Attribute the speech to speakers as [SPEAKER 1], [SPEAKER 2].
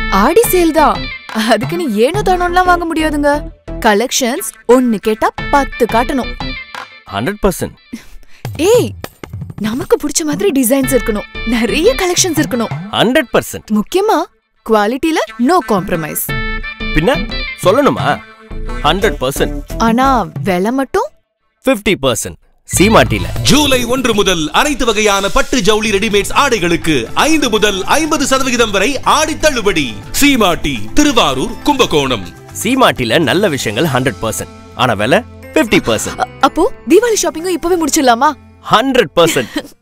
[SPEAKER 1] ஆடி சேல் தான் அதுக்குன்னு ஏனோ தானோலாம் வாங்க முடியாதுங்க கலெக்ஷன்ஸ் ஒன்னு கேட்டா பத்து காட்டணும்
[SPEAKER 2] ஹண்ட்ரட் பர்சன்ட்
[SPEAKER 1] ஏய் நமக்கு பிடிச்ச மாதிரி டிசைன்ஸ் இருக்கணும் நிறைய கலெக்ஷன்ஸ் இருக்கணும்
[SPEAKER 2] ஹண்ட்ரட் பர்சன்ட்
[SPEAKER 1] முக்கியமா குவாலிட்டில நோ காம்ப்ரமைஸ்
[SPEAKER 2] பின்ன சொல்லணுமா ஹண்ட்ரட் பர்சன்ட்
[SPEAKER 1] ஆனா விலை மட்டும்
[SPEAKER 2] ஃபிஃப்டி பர்சன்ட் சீமாட்டில
[SPEAKER 3] ஜூலை ஒன்று முதல் அனைத்து வகையான பட்டு ஜவுளி ரெடிமேட்ஸ் ஆடைகளுக்கு ஐந்து முதல் ஐம்பது சதவிகிதம் வரை ஆடி தள்ளுபடி சீமாட்டி திருவாரூர் கும்பகோணம்
[SPEAKER 2] சீமாட்டில நல்ல விஷயங்கள் ஹண்ட்ரட் பர்சன்ட் ஆனா விலை ஃபிஃப்டி பர்சன்ட்
[SPEAKER 1] அ- அப்போ தீபாவளி ஷாப்பிங்கும் இப்பவே முடிச்சிடலாமா
[SPEAKER 2] ஹண்ட்ரட் பர்சன்ட்